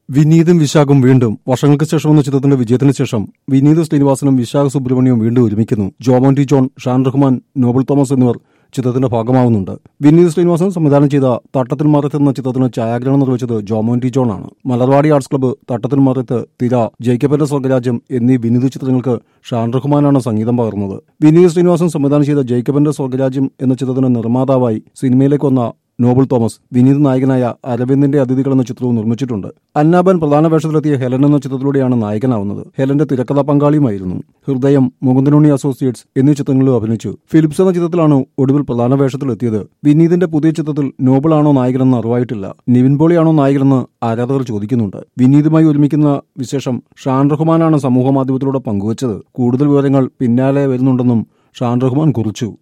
വിനീതും വിശാഖും വീണ്ടും വർഷങ്ങൾക്ക് ശേഷം എന്ന ചിത്രത്തിന്റെ വിജയത്തിന് ശേഷം വിനീത് ശ്രീനിവാസനും വിശാഖ് സുബ്രഹ്മണ്യവും വീണ്ടും ഒരുമിക്കുന്നു Jomon T John Shan Rahman Nobel Thomas എന്നിവർ ചിത്രത്തിന്റെ ഭാഗമാവുന്നുണ്ട് വിനീത് ശ്രീനിവാസൻ സംവിധാനം ചെയ്ത തട്ടത്തിൽ മറത്ത് എന്ന ചിത്രത്തിന് ഛായാഗ്രഹണം നിർവഹിച്ചത് ജോമോൻ ടി ജോൺ ആണ് മലർവാടി ആർട്സ് ക്ലബ്ബ് തട്ടത്തിൽ മറത്ത് തിര ജയിക്കപ്പെട്ട സ്വർഗരാജ്യം എന്നീ വിനീത് ചിത്രങ്ങൾക്ക് ഷാൻ റഹ്മാനാണ് സംഗീതം പകർന്നത് വിനീത് ശ്രീനിവാസൻ സംവിധാനം ചെയ്ത ജയിക്കപ്പന്റെ സ്വർഗരാജ്യം എന്ന ചിത്രത്തിന് നിർമ്മാതാവായി സിനിമയിലേക്ക് വന്ന നോബൽ തോമസ് വിനീത് നായകനായ അരവിന്ദിന്റെ അതിഥികൾ എന്ന ചിത്രവും നിർമ്മിച്ചിട്ടുണ്ട് അന്നാബൻ പ്രധാന വേഷത്തിലെത്തിയ ഹെലൻ എന്ന ചിത്രത്തിലൂടെയാണ് നായകനാവുന്നത് ഹെലന്റെ തിരക്കഥാ പങ്കാളിയുമായിരുന്നു ഹൃദയം മുകുന്ദനുണ്ണി അസോസിയേറ്റ്സ് എന്നീ ചിത്രങ്ങളിലും അഭിനയിച്ചു ഫിലിപ്സ് എന്ന ചിത്രത്തിലാണ് ഒടുവിൽ പ്രധാന വേഷത്തിലെത്തിയത് വിനീതിന്റെ പുതിയ ചിത്രത്തിൽ നോബിളാണോ നായകനെന്ന് അറിവായിട്ടില്ല നിവിൻ പോളിയാണോ നായകനെന്ന് ആരാധകർ ചോദിക്കുന്നുണ്ട് വിനീതുമായി ഒരുമിക്കുന്ന വിശേഷം ഷാൻ റഹ്മാനാണ് സമൂഹ മാധ്യമത്തിലൂടെ പങ്കുവച്ചത് കൂടുതൽ വിവരങ്ങൾ പിന്നാലെ വരുന്നുണ്ടെന്നും ഷാൻ റഹ്മാൻ കുറിച്ചു